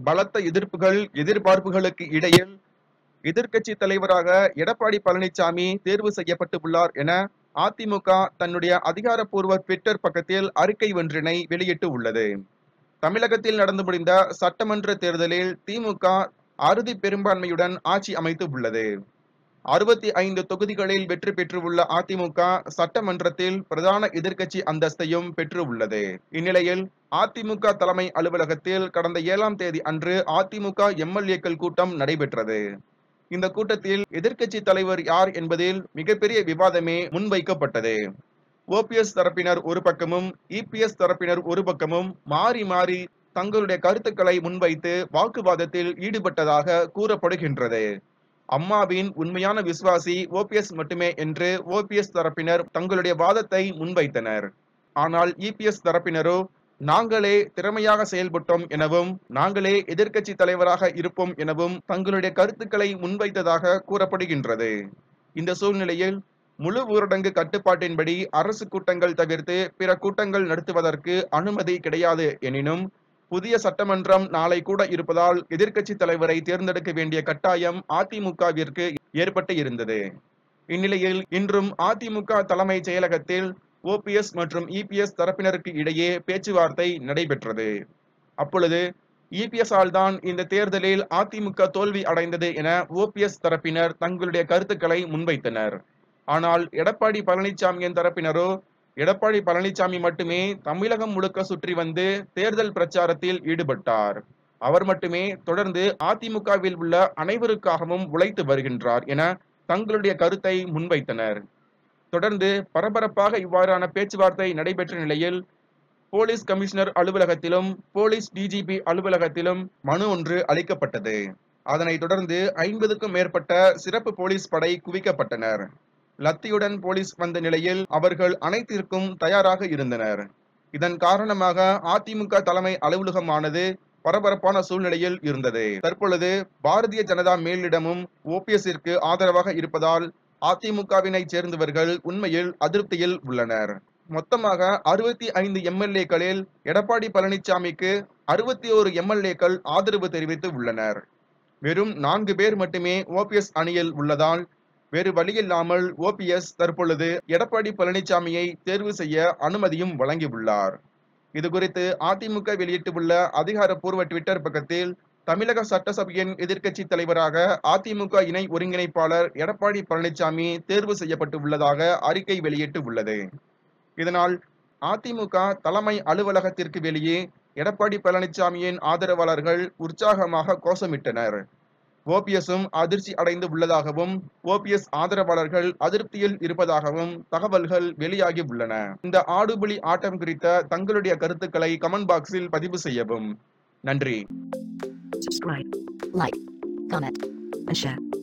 பலத்த எதிர்ப்புகள் எதிர்பார்ப்புகளுக்கு இடையில் எதிர்க்கட்சி தலைவராக எடப்பாடி பழனிசாமி தேர்வு செய்யப்பட்டு உள்ளார் என அதிமுக தன்னுடைய அதிகாரப்பூர்வ ட்விட்டர் பக்கத்தில் அறிக்கை ஒன்றினை வெளியிட்டு உள்ளது தமிழகத்தில் நடந்து முடிந்த சட்டமன்ற தேர்தலில் திமுக அறுதி பெரும்பான்மையுடன் ஆட்சி அமைத்து உள்ளது அறுபத்தி ஐந்து தொகுதிகளில் வெற்றி பெற்றுள்ள அதிமுக சட்டமன்றத்தில் பிரதான எதிர்க்கட்சி அந்தஸ்தையும் பெற்று உள்ளது இந்நிலையில் அதிமுக தலைமை அலுவலகத்தில் கடந்த ஏழாம் தேதி அன்று அதிமுக எம்எல்ஏக்கள் கூட்டம் நடைபெற்றது இந்த கூட்டத்தில் எதிர்க்கட்சி தலைவர் யார் என்பதில் மிகப்பெரிய விவாதமே முன்வைக்கப்பட்டது ஓபிஎஸ் தரப்பினர் ஒரு பக்கமும் இபிஎஸ் தரப்பினர் ஒரு பக்கமும் மாறி மாறி தங்களுடைய கருத்துக்களை முன்வைத்து வாக்குவாதத்தில் ஈடுபட்டதாக கூறப்படுகின்றது அம்மாவின் உண்மையான விசுவாசி ஓபிஎஸ் மட்டுமே என்று ஓபிஎஸ் தரப்பினர் தங்களுடைய வாதத்தை முன்வைத்தனர் ஆனால் இபிஎஸ் தரப்பினரோ நாங்களே திறமையாக செயல்பட்டோம் எனவும் நாங்களே எதிர்க்கட்சி தலைவராக இருப்போம் எனவும் தங்களுடைய கருத்துக்களை முன்வைத்ததாக கூறப்படுகின்றது இந்த சூழ்நிலையில் முழு ஊரடங்கு கட்டுப்பாட்டின்படி அரசு கூட்டங்கள் தவிர்த்து பிற கூட்டங்கள் நடத்துவதற்கு அனுமதி கிடையாது எனினும் புதிய சட்டமன்றம் நாளை கூட இருப்பதால் எதிர்க்கட்சி தலைவரை தேர்ந்தெடுக்க வேண்டிய கட்டாயம் அதிமுகவிற்கு ஏற்பட்டு இருந்தது இந்நிலையில் இன்றும் அதிமுக தலைமை செயலகத்தில் ஓபிஎஸ் மற்றும் இபிஎஸ் தரப்பினருக்கு இடையே பேச்சுவார்த்தை நடைபெற்றது அப்பொழுது இபிஎஸ் ஆல் தான் இந்த தேர்தலில் அதிமுக தோல்வி அடைந்தது என ஓபிஎஸ் தரப்பினர் தங்களுடைய கருத்துக்களை முன்வைத்தனர் ஆனால் எடப்பாடி பழனிசாமியின் தரப்பினரோ எடப்பாடி பழனிசாமி மட்டுமே தமிழகம் முழுக்க சுற்றி வந்து தேர்தல் பிரச்சாரத்தில் ஈடுபட்டார் அவர் மட்டுமே தொடர்ந்து அதிமுகவில் உள்ள அனைவருக்காகவும் உழைத்து வருகின்றார் என தங்களுடைய கருத்தை முன்வைத்தனர் தொடர்ந்து பரபரப்பாக இவ்வாறான பேச்சுவார்த்தை நடைபெற்ற நிலையில் போலீஸ் கமிஷனர் அலுவலகத்திலும் போலீஸ் டிஜிபி அலுவலகத்திலும் மனு ஒன்று அளிக்கப்பட்டது அதனைத் தொடர்ந்து ஐம்பதுக்கும் மேற்பட்ட சிறப்பு போலீஸ் படை குவிக்கப்பட்டனர் லத்தியுடன் போலீஸ் வந்த நிலையில் அவர்கள் அனைத்திற்கும் தயாராக இருந்தனர் இதன் காரணமாக அதிமுக தலைமை அலுவலகமானது பரபரப்பான சூழ்நிலையில் இருந்தது தற்பொழுது பாரதிய ஜனதா மேலிடமும் ஓபிஎஸ்ஸிற்கு ஆதரவாக இருப்பதால் அதிமுகவினை சேர்ந்தவர்கள் உண்மையில் அதிருப்தியில் உள்ளனர் மொத்தமாக அறுபத்தி ஐந்து எம்எல்ஏக்களில் எடப்பாடி பழனிசாமிக்கு அறுபத்தி ஓரு எம்எல்ஏக்கள் ஆதரவு தெரிவித்து உள்ளனர் வெறும் நான்கு பேர் மட்டுமே ஓபிஎஸ் அணியில் உள்ளதால் வேறு வழியில்லாமல் ஓபிஎஸ் தற்பொழுது எடப்பாடி பழனிசாமியை தேர்வு செய்ய அனுமதியும் வழங்கியுள்ளார் இது குறித்து அதிமுக வெளியிட்டுள்ள அதிகாரப்பூர்வ ட்விட்டர் பக்கத்தில் தமிழக சட்டசபையின் எதிர்க்கட்சி தலைவராக அதிமுக இணை ஒருங்கிணைப்பாளர் எடப்பாடி பழனிசாமி தேர்வு செய்யப்பட்டு உள்ளதாக அறிக்கை வெளியிட்டு உள்ளது இதனால் அதிமுக தலைமை அலுவலகத்திற்கு வெளியே எடப்பாடி பழனிசாமியின் ஆதரவாளர்கள் உற்சாகமாக கோஷமிட்டனர் ஓபிஎஸும் அதிர்ச்சி அடைந்து உள்ளதாகவும் ஓபிஎஸ் ஆதரவாளர்கள் அதிருப்தியில் இருப்பதாகவும் தகவல்கள் வெளியாகி உள்ளன இந்த ஆடுபுலி ஆட்டம் குறித்த தங்களுடைய கருத்துக்களை கமெண்ட் பாக்ஸில் பதிவு செய்யவும் நன்றி subscribe, like, comment, and share.